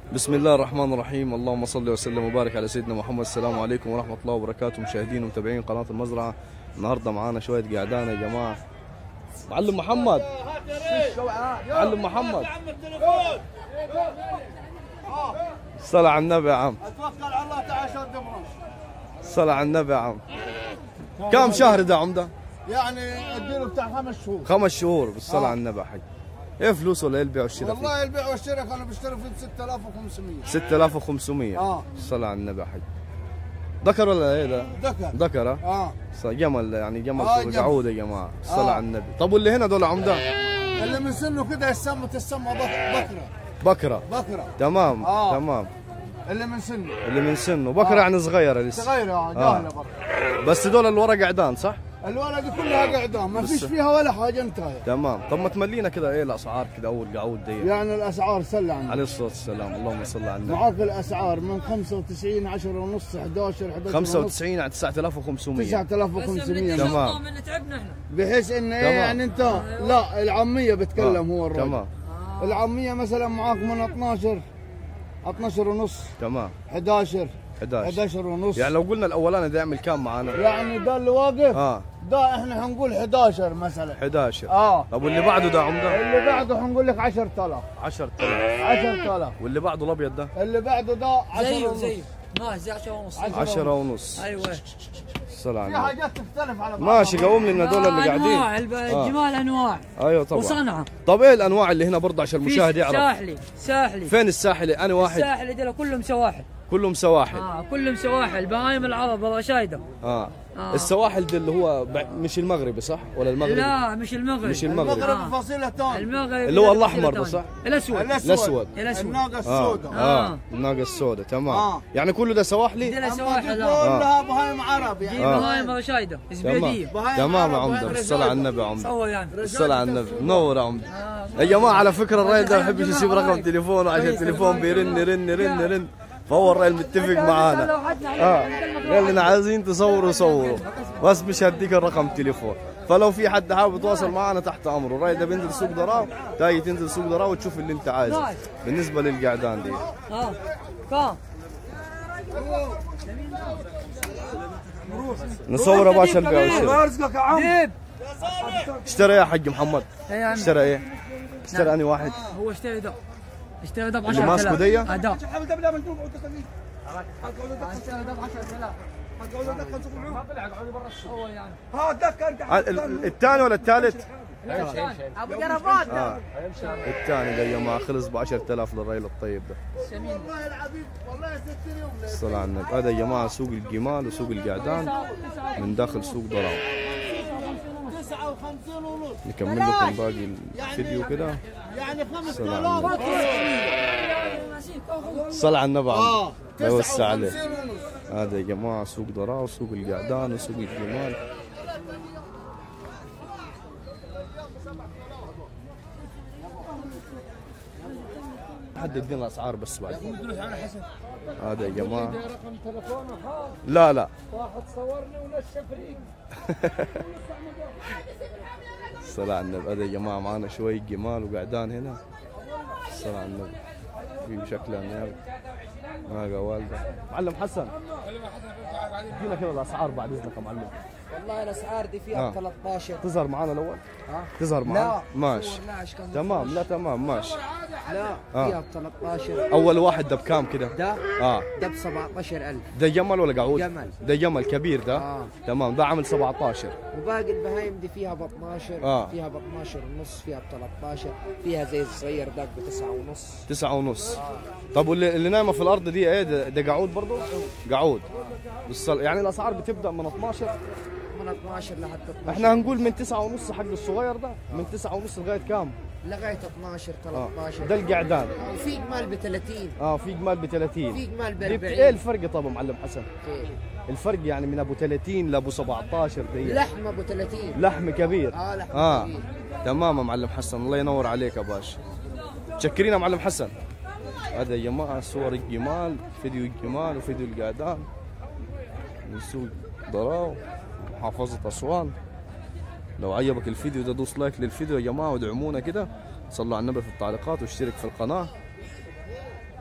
بسم الله الرحمن الرحيم اللهم صل وسلم وبارك على سيدنا محمد السلام عليكم ورحمة الله وبركاته مشاهدين ومتابعين قناة المزرعة النهاردة معانا شوية قعدان يا جماعة معلم محمد معلم محمد صلى على النبي يا عم اتوكل على الله تعال شد دمرش صلى على النبي يا عم كم شهر ده عمده؟ يعني اديله بتاع خمس شهور خمس شهور بالصلاة آه. على النبي يا حاج ايه فلوسه ولا ايه البيع والشراء فيه؟ والله البيع والشراء كانوا بيشتروا في 6500 6500 آه. الصلاة على النبي يا حاج ذكر ولا ايه ده؟ ذكر ذكر ها؟ اه ص- جمل يعني جمل آه، صغير جمل. قعود يا جماعه الصلاه آه. على النبي طب واللي هنا دول عمده اللي من سنه كده يسمى تسمى بك- بكره بكره بكره تمام آه. تمام اللي من سنه اللي من سنه بكره آه. يعني صغيره لسه صغيره اه جاهله برضه بس دول الورق قعدان صح الورقه دي كلها قعدان ما فيش بس- فيها ولا حاجه انتهت تمام طب ما تملينا كده ايه الاسعار كده اول قعود دي يعني الاسعار سل عنها عليه الصلاه والسلام اللهم صل على النبي معاك الاسعار من 95 10 ونص 11 11 95 على 9500 9500 تمام. من تعبنا احنا بحيث ان ايه تمام. يعني انت لا العاميه بتكلم هو الراجل تمام العاميه مثلا معاك من 12 12 ونص تمام 11 11 11 ونص يعني لو قلنا الاولاني ده يعمل كام معانا يعني ده اللي واقف اه ده احنا حنقول 11 مثلا 11 اه طب واللي بعده ده عمده اللي بعده حنقول لك 10000 10000 10000 واللي بعده الابيض ده اللي بعده ده 10 زيه ونص زيه ماشي زي 10 ونص عشرة 10 ونص ايوه الصلاه على في النبي حاجات تختلف على بعض ماشي قوم لنا دول اللي انواع قاعدين الب- آه. الجمال انواع ايوه طبعا وصنعه طب ايه الانواع اللي هنا برضه عشان في المشاهد يعرف ساحلي ساحلي فين الساحلي انا واحد الساحلي دول كلهم سواحل كلهم سواحل اه كلهم سواحل بهايم العرب الرشايده اه آه. السواحل دي اللي هو ب- مش المغربي صح ولا المغربي لا مش المغرب مش المغرب. المغرب آه. فصيلة ثانية المغرب اللي هو لا الأحمر تفصيلة ده صح؟ تانية. الاسود الأسود. الأسود. الناقة اه السوداء اه آه. الناقه السوداء تمام آه. يعني كله ده سواحلي دي أما دي سواحل آه. كلها بهايم عرب دي يعني آه. بهايم رشايده زبيديه بهايم تمام يا عرب، عمده بهايم الصلاه على النبي يا عمده صور يعني الصلاة على النبي نور يا عمده يا جماعة على فكرة الراجل ده ما بيحبش يسيب رقم تليفونه عشان التليفون بيرن يرن يرن يرن فهو الراجل متفق معانا اه قال لنا عايزين تصوروا صوروا بس مش هديك الرقم تليفون فلو في حد حابب يتواصل معنا تحت امره الراجل ده بينزل سوق دراو تاجي تنزل سوق دراو وتشوف اللي انت عايزه بالنسبة للقعدان دي اه كم نصور يا باشا البيع والشراء رزقك يا عم ديب اشترى ايه يا حق محمد إيه يا عم اشترى ايه اشترى اني واحد هو اشتري ده اشتري ده ب اللي 10000 ماسكه دي؟ آه، ده حاول تبدا من جوع اشتري ده ب 10000 هو يعني ها دك انت آه، ال- الثاني ولا الثالث؟ ابو جربات اه الثاني ده يا جماعه خلص ب 10000 للراجل الطيب ده والله العظيم والله ستين يوم الصلاة على النبي هذا يا جماعه سوق الجمال وسوق القعدان من داخل سوق ضراو 59 ونص نكمل لكم باقي الفيديو كده يعني الصلاة على 5000 النبي الصلاة على النبي عم اه الله يوسع عليه 59 ونص هذا يا جماعه سوق ضراو وسوق القعدان وسوق الجمال حد يدينا الاسعار بس بعد هذا يا جماعه رقم تليفونه حاضر لا لا واحد صورني ونشف ريق الصلاة على النبي هذا يا جماعة معانا شوية جمال وقعدان هنا الصلاة على النبي في شكلها نار ناقة والدة معلم حسن ادينا كده الأسعار بعد إذنك يا معلم والله الاسعار دي آه. فيها 13 تظهر معانا الأول ها تظهر معانا لا ماشي صور لا اشكال تمام لا تمام ماشي لا آه. فيها ب 13 أول واحد ده بكام كده ده آه ده ب 17000 ده جمل ولا قعود جمل. ده جمل كبير ده آه. تمام ده عامل 17 وباقي البهايم دي فيها ب 12 آه. فيها ب 12 ونص فيها ب 13 فيها زي الصغير ده ب 9 ونص تسعة ونص طب واللي اللي نايمة في الأرض دي إيه ده, ده قعود برضه قعود بالصل... يعني الأسعار بتبدأ من 12 من 12 لحد 12 احنا هنقول من تسعة ونص حق الصغير ده من تسعة ونص لغاية كام؟ لغايه 12 اه 13 ده القعدان وفي جمال ب 30 اه في جمال ب 30 في جمال ب جبت 40 ايه الفرق طب يا معلم حسن؟ كيف؟ الفرق يعني من ابو 30 لابو 17 دي لحمه ابو 30 لحم كبير اه لحمه اه كبير. تمام يا معلم حسن الله ينور عليك يا باشا تشكرين يا معلم حسن هذا يا جماعه صور الجمال فيديو الجمال وفيديو القعدان من سوق ضراو محافظة أسوان لو عجبك الفيديو ده دوس لايك للفيديو يا جماعة وادعمونا كده صلوا على النبي في التعليقات واشترك في القناة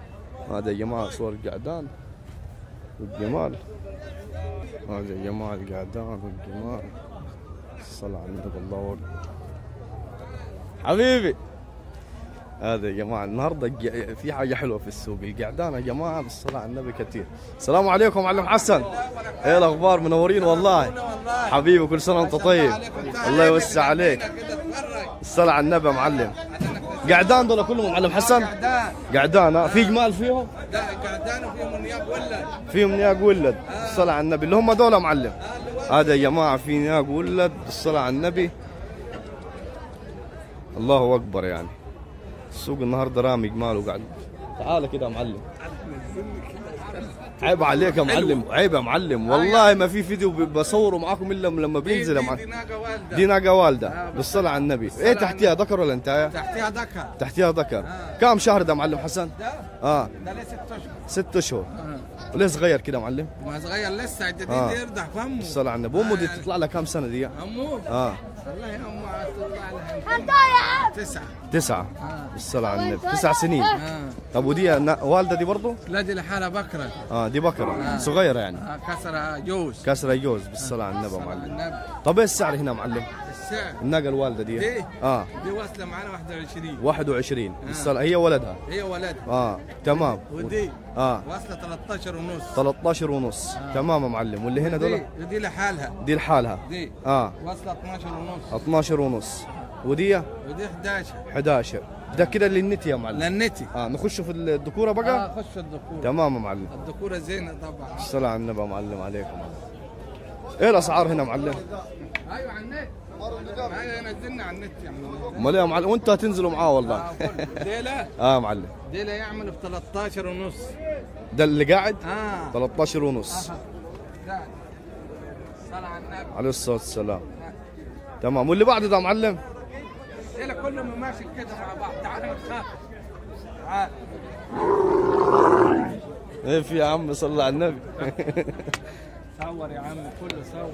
هذا يا جماعه صور القعدان والجمال هذا يا جماعه القعدان والجمال الصلاة على النبي الله اكبر حبيبي هذا يا جماعه النهارده الج- في حاجه حلوه في السوق القعدان يا جماعه بالصلاه على النبي كثير السلام عليكم معلم حسن ايه الاخبار منورين والله حبيبي كل سنه وانت طيب الله يوسع عليك الصلاه على النبي يا معلم قعدان دول كلهم معلم حسن قعدان ها؟ في جمال فيهم لا قعدان وفيهم نياب ولا فيهم نياق ولد الصلاة على النبي اللي هم دول يا معلم هذا يا جماعة في نياق ولد الصلاة على النبي الله أكبر يعني السوق النهارده رامي جمال وقاعد تعال كده يا معلم عيب عليك يا معلم عيب يا معلم والله ما في فيديو ب- بصوره معاكم الا لما بينزل يا دي معلم ناقه والده دي ناقة والدة بالصلاة على النبي ايه تحتيها ذكر ولا انت تحتها ذكر تحتيها ذكر كم شهر ده معلم حسن ده اه ده ليه ست اشهر ست اشهر وليه صغير كده يا معلم ما صغير لسه جديد آه. يردح فمه الصلاة على النبي امه دي تطلع لها كم سنة دي امه اه والله امه تطلع لها تسعه تسعة الصلاة على النبي تسع سنين آه. طب ودي نا- والدة دي برضو لا دي لحالها بكره اه دي بكرة صغيرة يعني آه، كسر جوز كسرة جوز بالصلاة على النبي يا معلم النبي طب ايه السعر هنا يا معلم السعر الناقة الوالدة دي دي؟ اه دي واصله معانا 21 21 بالصلاة هي ولدها هي ولدها اه تمام ودي اه واصله 13 ونص 13 ونص تمام يا معلم واللي هنا دول دي دي لحالها دي لحالها دي اه واصله 12 ونص 12 ونص ودي ودي 11 11 ده كده اللي النت يا معلم لنتي اه نخش في الذكورة بقى اه خش الذكوره تمام يا معلم الذكوره زينه طبعا الصلاة على النبي يا معلم عليكم ايه الاسعار هنا يا معلم؟ ايوه على النت ايوه نزلنا على النت يا عم امال ايه يا معلم وانتوا هتنزلوا معاه والله آه، كله. ديلا اه يا معلم ديلا يعمل ب 13 ونص ده اللي قاعد اه 13 ونص لا. صلى على النبي عليه الصلاة والسلام تمام واللي بعده ده يا معلم ديلا كلهم ماشي كده مع بعض تعال ما تخاف تعال ايه في يا عم صلى على النبي صور يا عم كله صور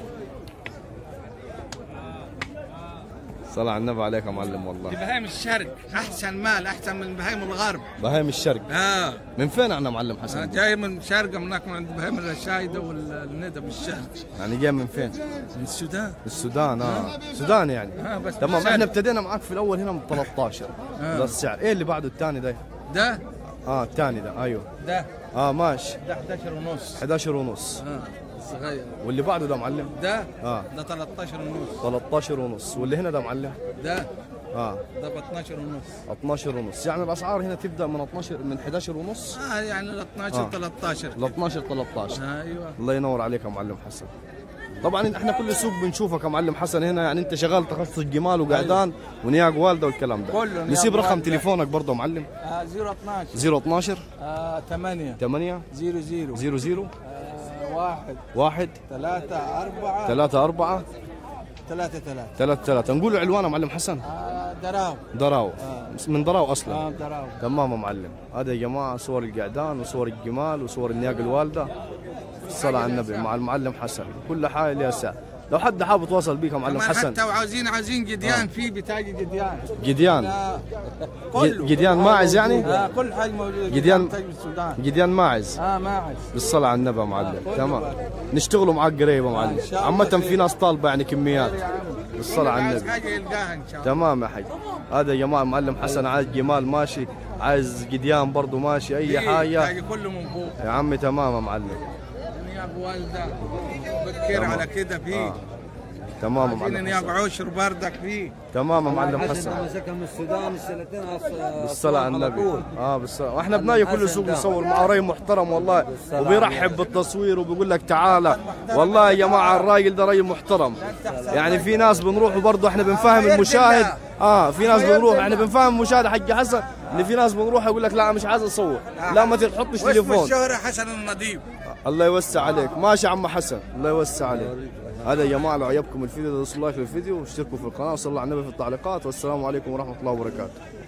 صلى على النبي عليك يا معلم دي والله بهايم الشرق احسن مال احسن من بهايم الغرب بهايم الشرق اه من فين احنا معلم أنا حسن؟ جاي من الشرق من هناك من عند بهايم الشايده والندى من الشرق يعني جاي من فين؟ من السودان السودان اه السودان يعني اه بس تمام بالشرق. احنا ابتدينا معاك في الاول هنا من 13 ده السعر ايه اللي بعده الثاني ده؟ ده اه الثاني ده ايوه ده اه ماشي ده 11 ونص 11 ونص اه صغير واللي بعده ده معلم ده اه ده 13 ونص 13 ونص واللي هنا ده معلم ده اه ده ب 12 ونص 12 ونص يعني الاسعار هنا تبدا من 12 من 11 ونص اه يعني ال 12 آه. 13 ل 12 13 ايوه الله ينور عليك يا معلم حسن طبعا احنا كل سوق بنشوفك يا معلم حسن هنا يعني انت شغال تخصص جمال وقعدان ونياق والده والكلام ده كله نياق نسيب رقم والدة. تليفونك برضه يا معلم آه 012 012 آه 8 8 0 0 00 آه 1 1 3 4 3 4 3 3 3 3 نقول العنوان يا معلم حسن آه دراو دراو من دراو اصلا اه دراو تمام يا معلم هذا يا جماعه صور القعدان وصور الجمال وصور النياق الوالده الصلاة على النبي مع المعلم حسن كل حاجه لها سعر لو حد حاب يتواصل بيك يا معلم كمان حسن حتى وعاوزين عاوزين جديان في بتاج جديان جديان آه كله جديان ماعز يعني آه كل حاجه موجوده جديان- بتاج السودان جديان ماعز اه ماعز بالصلاة على النبي يا معلم تمام نشتغلوا معاك قريب يا معلم إن شاء الله عامة خير. في ناس طالبة يعني كميات يا عم بالصلاة على عايز النبي حاجه يلقاها ان شاء الله تمام يا حي هذا يا جماعة معلم حسن عايز جمال ماشي عايز جديان برضو ماشي اي حاجة حاجه كله من فوق يا عمي تمام يا معلم نياب والده بكير على كده فيه تمام يا عايزين معلم نياب حسن عشر بردك فيه تمام يا معلم حسن مسكها من السودان السنتين بالصلاة على النبي اه بالصلاة واحنا بناي كل سوق نصور مع راي محترم والله وبيرحب بالتصوير وبيقول لك تعالى والله يا جماعة الراجل ده راجل محترم يعني في ناس بنروح وبرضه احنا بنفهم المشاهد اه في ناس بنروح احنا بنفهم المشاهد حق حسن ان في ناس بنروح يقول لك لا مش عايز اصور لا ما تحطش واسم تليفون الشهرة حسن النظيف الله يوسع عليك ماشي يا عم حسن الله يوسع عليك هذا يا جماعه لو عجبكم الفيديو دوسوا لايك للفيديو واشتركوا في القناه وصلوا على النبي في التعليقات والسلام عليكم ورحمه الله وبركاته